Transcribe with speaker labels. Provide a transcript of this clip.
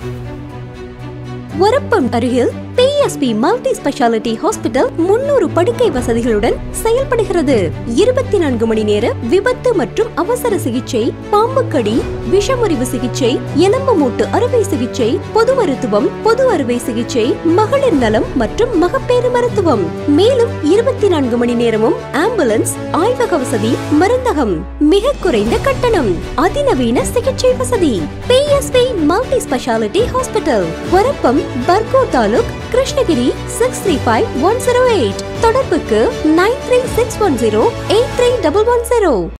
Speaker 1: ஒரப்பம் அருகில் BSP multi speciality hospital முன்னூறு படுக்கை வசதிகளுடன் செயல்படுகிறது இருபத்தி நான்கு மணி நேர விபத்து மற்றும் அவசர சிகிச்சை பாம்பு கடி விஷமுறிவு சிகிச்சை எலும்பு மூட்டு அறுவை சிகிச்சை பொது மருத்துவம் பொது அறுவை சிகிச்சை மகளிர் நலம் மற்றும் மகப்பேறு மருத்துவம் மேலும் இருபத்தி நான்கு மணி நேரமும் ஆம்புலன்ஸ் ஆய்வக வசதி மருந்தகம் மிக குறைந்த கட்டணம் அதிநவீன சிகிச்சை வசதி பிஎஸ்பி மல்டி ஸ்பெஷாலிட்டி ஹாஸ்பிட்டல் வரப்பம் Bargur taluk Krishnagiri six three five one zero eight தொடர்புக்கு nine three six one zero eight three double one zero